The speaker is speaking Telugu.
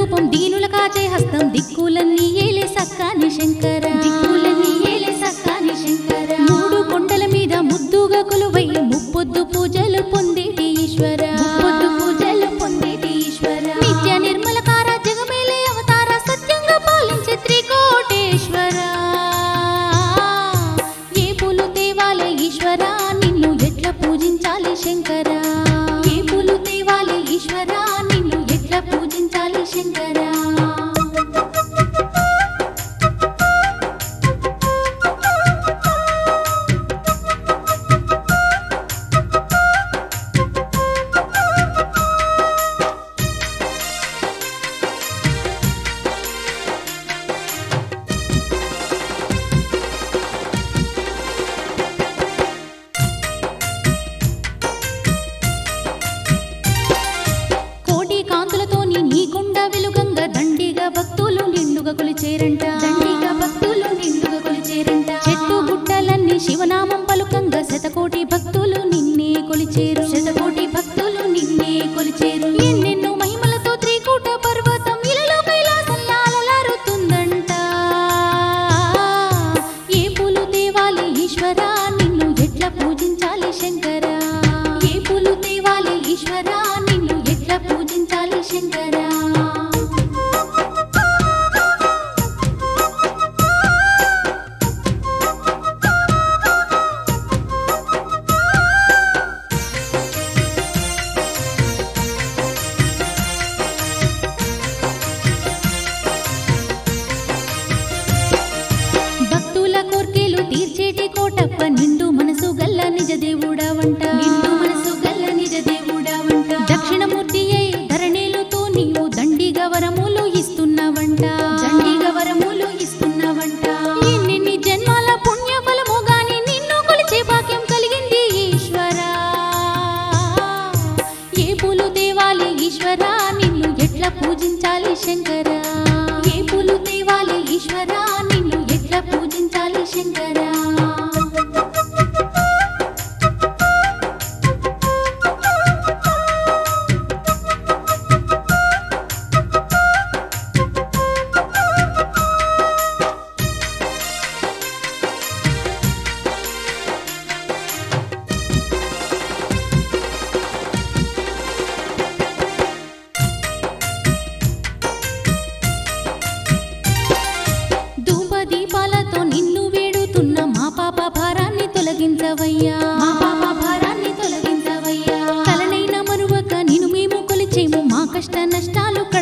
రూపం దీనుల కాచే హస్తం దిక్కులన్నీ ఏలే సక్కాని శంకర దిక్కులన్నీ ఏలే సక్కాని శంకర మూడు కొండల మీద ముద్దుగా కొలువై ముప్పొద్దు పూజలు పొందేటి ఈశ్వర ముప్పొద్దు పూజలు పొందేటి ఈశ్వర నిత్య నిర్మలకార జగమేలే అవతార సత్యంగా పాలించే త్రికోటేశ్వర ఏ పూలు తేవాలే ఈశ్వర నిన్ను ఎట్లా పూజించాలి శంకర ఏ పూలు తేవాలే ఈశ్వర నిన్ను ఎట్లా పూజించాలి శంకర కోటి కాంతులతోని నీ గుండ వెలుగంగా దండిగా భక్తులు నిండుగా కొలిచేరంట దండిగా భక్తులు నిండుగా కొలిచేరంట చెట్టు గుట్టలన్నీ శివనామం పలుకంగా శతకోటి భక్తులు నిన్నే కొలిచేరు శతకోటి భక్తులు నిన్నే కొలిచేరు ఎన్నెన్నో మహిమలతో త్రికూట పర్వతం ఇలలో కైలాసంలా అలలారుతుందంట ఏ పూలు తేవాలి ఈశ్వర నిన్ను ఎట్లా పూజించాలి శంకర ఏ పూలు తేవాలి ఈశ్వర నిన్ను ఎట్లా పూజించాలి శంకర భక్తుల కోర్కెలు తీర్చేటి కోటప్ప నిండు మనసు గల్ల నిజ దేవుడవంట నిండు మనసు గల్ల నిజ దేవుడవంట దక్షిణమూర్తి అయి ధరణేలుతో నీవు దండిగా వరములు ఇస్తున్నవంట దండిగా వరములు ఇస్తున్నవంట ఎన్నెన్ని జన్మాల పుణ్య ఫలము గాని నిన్ను కొలిచే భాగ్యం కలిగింది ఈశ్వరా ఏ పూలు తేవాలి ఈశ్వర నిన్ను ఎట్లా పూజించాలి శంకర ఏ పూలు తేవాలి ఈశ్వర నిన్ను ఎట్లా పూజించాలి శంకర ధూప దీపాలతో నిన్ను వేడుతున్న మా పాప భారాన్ని తొలగించవయ్యా మా పాప భారాన్ని తొలగించవయ్యా కలనైన మరువక నిన్ను మేము కొలిచేము మా కష్ట నష్టాలు